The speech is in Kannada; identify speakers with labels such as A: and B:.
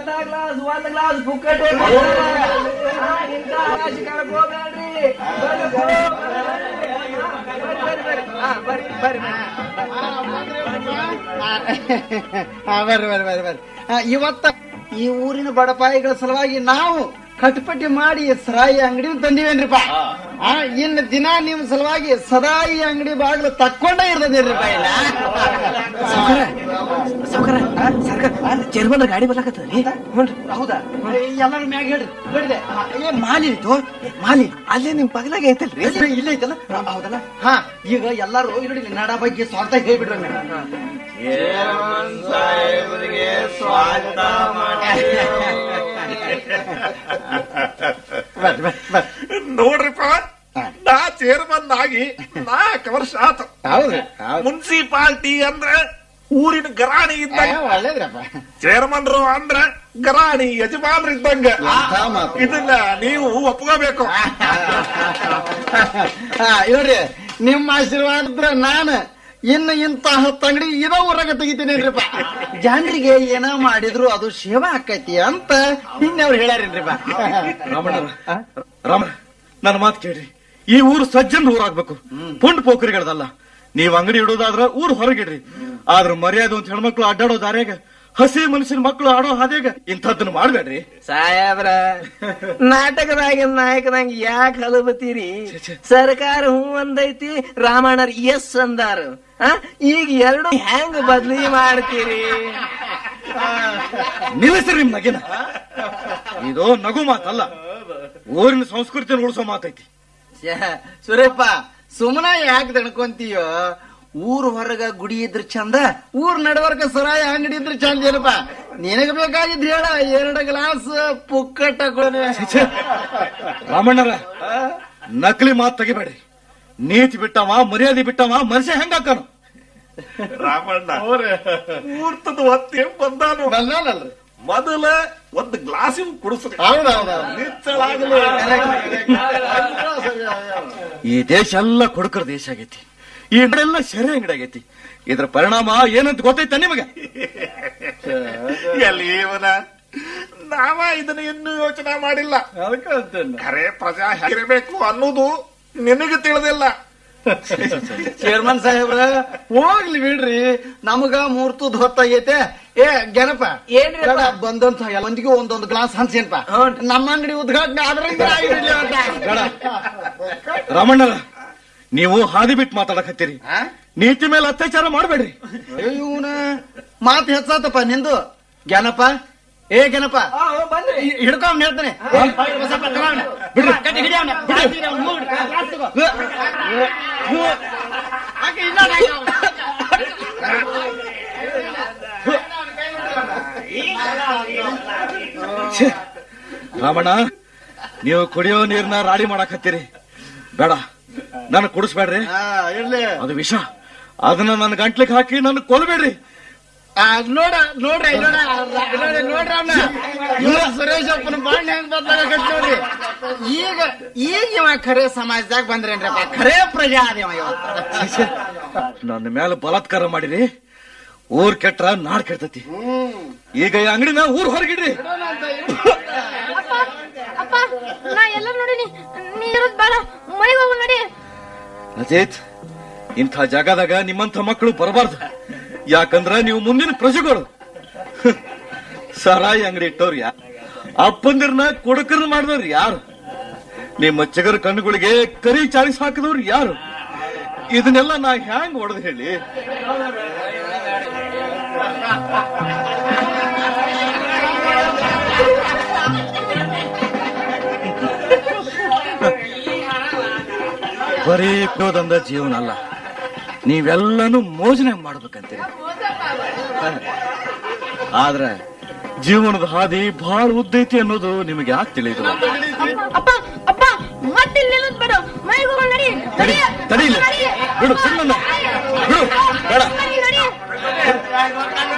A: ಅರ್ಧ ಗ್ಲಾಸ್ ಒಂದ್ ಗ್ಲಾಸ್ ಬುಕ್ಕಟೆ ಇಂತ ಆಕಾಶ ಕಾಲಕ್ಕೆ ಹೋಗ್ಬೇಡ್ರಿ ಬರ್ರಿ, ಬರ್ರಿ, ಬರ್ರಿ, ಬರ್ರಿ. ಹಾ, ಬರ್ರಿ ಬರ್ರಿ
B: ಹಾ, ಬರ್ರಿ ಬರ್ರಿ ಬರ್ರಿ ಬರ್ರಿ ಆ, ಇವತ್ತ ಈ ಊರಿನ ಬಡಪಾಯಿಗಳ ಸಲುವಾಗಿ ನಾವು ಕಟ್ಪಟ್ಟಿ ಮಾಡಿ ಸರಾಯಿ ಅಂಗಡಿ ತಂದಿವೇನ್ರಿಪ್ಪ ಆ, ಇನ್ನು ದಿನ ನಿಮ್ ಸಲುವಾಗಿ ಸದಾ ಈ ಅಂಗಡಿ ಬಾಗಿಲು ತಕ್ಕೊಂಡೇ ಇರ್ತದೇನ್ರಿಪ್ಪ ಇಲ್ಲ
A: ಸಾವುಕಾರ ಸರ್ಕಾರ ಚೇರ್ಮನ್ ಗಾಡಿ ಬರ್ಲಾಕತ್ತದ್ರಿ ಹ್ಞೂನ್ರಿ
B: ಹೌದಾ ಎಲ್ಲರೂ ಮ್ಯಾಗ ಹೇಳ್ರಿ ಹೇಳಿದೆ ಏ ಮಾಲಿ ಇತ್ತು ಮಾಲಿ
A: ಅಲ್ಲೇ ನಿಮ್ ಪಗಲಾಗ ಐತಲ್ರಿ
B: ಇಲ್ಲ ಇಲ್ಲ ಐತಲ್ಲ ಆ, ಹೌದಲ್ಲ ಹಾ ಈಗ ಎಲ್ಲಾರು ಇಲ್ಲಿ ನಡ ಬಗ್ಗೆ ಸ್ವಂತ ಹೇಳ್ಬಿಡ್ರಿ ಬರ್ರಿ ಬರ್ರಿ ಬರ್ರಿ
C: ನೋಡ್ರಿಪ್ಪ ನಾ ಚೇರ್ಮನ್ ಆಗಿ ನಾಲ್ಕು ವರ್ಷ ಆತು
B: ಹೌದ್ರಿ ಹೌದು
C: ಮುನ್ಸಿಪಾಲ್ಟಿ ಅಂದ್ರ ಊರಿನ ಗರಾಣಿ ಇದ್ದಂಗ
B: ಒಳ್ಳೇದ್ರಪ್ಪ
C: ಚೇರ್ಮನ್ರು ಅಂದ್ರ ಗರಾಣಿ ಯಜಮಾನ್ರು ಇದ್ದಂಗ
B: ಎಂಥ ಮಾತು.
C: ಇದನ್ನ ನೀವು ಒಪ್ಕೋಬೇಕು
B: ಹಾ ಇವ್ರಿ ನಿಮ್ಮ ಆಶೀರ್ವಾದ ಇದ್ರ ನಾನು ಇನ್ನು ಇಂತ ಹತ್ತು ಅಂಗಡಿ ಇರೋ ಊರಾಗ ತೆಗಿತೀನೇನ್ರಿಪ್ಪ ಜನರಿಗೆ ಏನ ಮಾಡಿದ್ರು ಅದು ಸೇವಾ ಆಕೈತಿ ಅಂತ ಹಿಂದವ್ರು ಹೇಳ್ಯಾರೇನ್ರಿಪ್ಪ
C: ರಾಮಣ್ಣರ ರಾಮ ನನ್ನ ಮಾತು ಕೇಳ್ರಿ ಈ ಊರು ಸಜ್ಜನ್ ಊರಾಗ್ಬೇಕು ಪುಂಡ್ ಪೋಖರಿಗಳದಲ್ಲ ನೀವ್ ಅಂಗಡಿ ಇಡೋದಾದ್ರ ಊರ್ ಹೊರಗಿಡ್ರಿ ಆದ್ರ ಮರ್ಯಾದೆ ಅಂತ ಹೆಣ್ಮಕ್ಳು ಅಡ್ಡಾಡೋ ದಾರ್ಯಾಗ ಹಸಿ ಮನುಷ್ಯನ ಮಕ್ಕಳು ಆಡೋ ಹಾದ್ಯಾಗ ಇಂಥದ್ದನ್ನ ಮಾಡ್ಬೇಡ್ರಿ
A: ಸಾಹೇಬ್ರ ನಾಟಕದಾಗಿನ ನಾಯಕನಾಗ ಯಾಕೆ ಹಲಬತ್ತೀರಿ ಸರ್ಕಾರ ಹ್ಞೂ ಅಂದೈತಿ ರಾಮಣ್ಣರ್ ಎಸ್ ಅಂದಾರ ಆ? ಈಗ ಎರಡು ಹೆಂಗ್ ಬದ್ಲಿ ಮಾಡ್ತೀರಿ
C: ನಿಲ್ಲಿಸ್ರಿ ನಿಮ್ ನಗಿನ ಇದು ನಗು ಮಾತಲ್ಲ ಊರಿನ ಸಂಸ್ಕೃತಿನ ಉಳಿಸೋ ಮಾತೈತಿ
B: ಛೇ, ಸುರೇಪ್ಪ ಸುಮ್ಮನ ಯಾಕೆ ದಣ್ಕೊಂತೀಯೋ ಊರ್ ಹೊರಗ ಗುಡಿ ಇದ್ರ ಚಂದ ಊರ್ ನಡವರ್ಕ ಸರಾಯ ಅಂಗಡಿ ಇದ್ರ ಚಂದ ಏನಪ್ಪ ನಿನಗ ಬೇಕಾಗಿದ್ ಹೇಳ ಎರಡು ಗ್ಲಾಸ್ ಪುಕ್ಕಟ ಕೊಡು.
C: ರಾಮಣ್ಣರ ನಕಲಿ ಮಾತು ತೆಗಿಬೇಡ್ರಿ ನೀತಿ ಬಿಟ್ಟವ ಮರ್ಯಾದೆ ಬಿಟ್ಟವ ಮನುಷ್ಯ ಹೆಂಗಾಕನು ರಾಮಣ್ಣ ಮುಹೂರ್ತದ ಹೊತ್ತೇ ಬಂದಾನು
B: ಬಂದಾನಲ್ರಿ
C: ಮೊದಲ ಒಂದು ಗ್ಲಾಸ್ ಕುಡಿಸ್ರಿ
B: ಹೌದೌದು
C: ನಿಚ್ಚಳಾಗಲಿ ಈ ದೇಶ ಎಲ್ಲ ಕೊಡುಕರ ದೇಶ ಆಗೈತಿ ಈ ಎಲ್ಲ ಸೆರೆ ಅಂಗಡಿ ಆಗೈತಿ ಇದ್ರ ಪರಿಣಾಮ ಏನಂತ ಗೊತ್ತೈತ ನಿಮಗೆ ಎಲ್ಲಿ ಇವನ ನಾವ ಇದನ್ನ ಇನ್ನೂ ಯೋಚನೆ ಮಾಡಿಲ್ಲ ಖರೆ ಪ್ರಜಾ ಹೇಗಿರಬೇಕು ಅನ್ನೋದು ನಿನಗೆ ತಿಳಿದಿಲ್ಲ
B: ಚೇರ್ಮನ್ ಸಾಹೇಬ್ರ ಹೋಗ್ಲಿ ಬಿಡ್ರಿ ನಮಗ ಮೂರ್ತದ ಹೊತ್ತಾಗೈತೆ ಏ ಗೆನಪ
A: ಏನ್ರಿಪ್ಪ?
B: ಬೇಡ, ಬಂದಂತ ಮಂದಿಗೆ ಒಂದೊಂದು ಗ್ಲಾಸ್ ಹಂಚೇನ್ಪ
A: ಹ್ಞೂನ್ರಿ.
B: ನಮ್ಮ ಅಂಗಡಿ ಉದ್ಘಾಟನೆ ಆದ್ರಿಂದ ಆಗಿರ್ಲಿ ಅಂತ.
C: ರಮಣ್ಣರ ನೀವು ಹಾದಿ ಬಿಟ್ಟು ಮಾತಾಡಕತ್ತೀರಿ
B: ಆ?
C: ನೀತಿ ಮೇಲೆ ಅತ್ಯಾಚಾರ ಮಾಡಬೇಡ್ರಿ
B: ಅಯ್ಯೋ ಇವ್ನ ಮಾತು ಹೆಚ್ಚಾತಪ್ಪ ನಿಂದು ಜ್ಞಾನಪ್ಪ ಏ ಜ್ಞಾನಪ್ಪ
A: ಬಂದ್ರಿ
B: ಹಿಡ್ಕೊ ಅವ್ನ ಹೇಳ್ತಾನೆ ಸ್ವಲ್ಪ ತಗೋ ಅವ್ನ.
C: ಬಿಡ್ರಿ.
B: ಕಟ್ಟಿ ಹಿಡಿ ಅವ್ನ. ಜಾಸ್ತಿ ಇದೆ ಅವ್ನ ಮೂಗು. ಗ್ಲಾಸ್ ತಗೋ. ಹಾಗೆ ಇನ್ನೊಂದು ಹಾಗೆ ಅವ್ನು.
C: ಛೆ! ರಾಮಣ್ಣ ನೀವು ಕುಡಿಯೋ ನೀರ್ನ ರಾಡಿ ಮಾಡಕತ್ತೀರಿ ಬೇಡ ನನ್ನ ಕುಡಿಸ್ಬೇಡ್ರಿ
B: ಆ, ಇರ್ಲಿ
C: ಅದು ವಿಷ ಅದನ್ನ ನನ್ನ ಗಂಟ್ಲಿಗೆ ಹಾಕಿ ನನ್ನ ಕೊಲ್ಬೇಡ್ರಿ
B: ಆ, ನೋಡ ನೋಡ್ರಿ ನೋಡ ನೋಡ್ರಿ ನೋಡ್ರಿ ಅವ್ನ ಇವ ಸುರೇಶ್ ಅಪ್ಪನ ಬಾಳ್ ಹೆಂಗ್ ಬದ್ಲಾಗತ್ ನೋಡ್ರಿ ಈಗ ಈಗ ಇವ ಖರೆ ಸಮಾಜದಾಗ ಬಂದ್ರೇನ್ರಪ್ಪ ಖರೆ ಪ್ರಜಾ ಅದೇವ ಇವತ್ತು
C: ನನ್ನ ಮೇಲೆ ಬಲಾತ್ಕಾರ ಮಾಡಿರಿ ಊರ್ ಕೆಟ್ರ ನಾಡ್ ಕೆಡ್ತತಿ ಈಗ ಈ ಅಂಗಡಿನ ಊರ್ ಹೊರಗಿಡ್ರಿ
D: ಅಪ್ಪ ಅಪ್ಪ ನಾ ಎಲ್ಲ ನೋಡಿನಿ ನೀ ಇರೋದ್ ಬೇಡ ಮನೆಗೆ ಹೋಗು ನಡಿ
C: ಅಜೇತ್ ಇಂಥ ಜಾಗದಾಗ ನಿಮ್ಮಂಥ ಮಕ್ಕಳು ಬರಬಾರ್ದು ಯಾಕಂದ್ರ ನೀವು ಮುಂದಿನ ಪ್ರಜೆಗಳು ಸರಾಯಿ ಅಂಗಡಿ ಇಟ್ಟವ್ರು ಯಾರು ಅಪ್ಪಂದಿರ್ನ ಕುಡುಕರ್ನ ಮಾಡಿದವ್ರು ಯಾರು ನಿಮ್ಮ ಚಿಗರ ಕಣ್ಣುಗಳಿಗೆ ಕರಿ ಚಾಳಿಸ್ ಹಾಕಿದವ್ರು ಯಾರು ಇದನ್ನೆಲ್ಲ ನಾ ಹ್ಯಾಂಗ್ ಹೊಡೆದು ಹೇಳಿ ಬರೀ ಕ್ರೋಧಂದ ಜೀವನ ಅಲ್ಲ ನೀವೆಲ್ಲನೂ ಮೋಜನೆ ಮಾಡ್ಬೇಕಂತೀರಿ ಆದ್ರೆ ಜೀವನದ ಹಾದಿ ಬಹಳ ಉದ್ದೈತಿ ಅನ್ನೋದು ನಿಮಗೆ ಯಾಕೆ ತಿಳಿದಿಲ್ಲ
D: ಅಪ್ಪ ಅಪ್ಪ ಮತ್ತೆ ಇಲ್ಲಿ ನಿಲ್ಲೋದ್ ಬೇಡ ಮನೆಗೆ ಹೋಗು ನಡಿ
C: ತಡಿ
D: ನಡಿ.
C: ತಡಿ ಇಲ್ಲ
D: ನಡಿ.
C: ಬಿಡು ಸುಮ್ಮನೆ ಬಿಡು ಬೇಡ
D: ನಡಿ, ನಡಿ.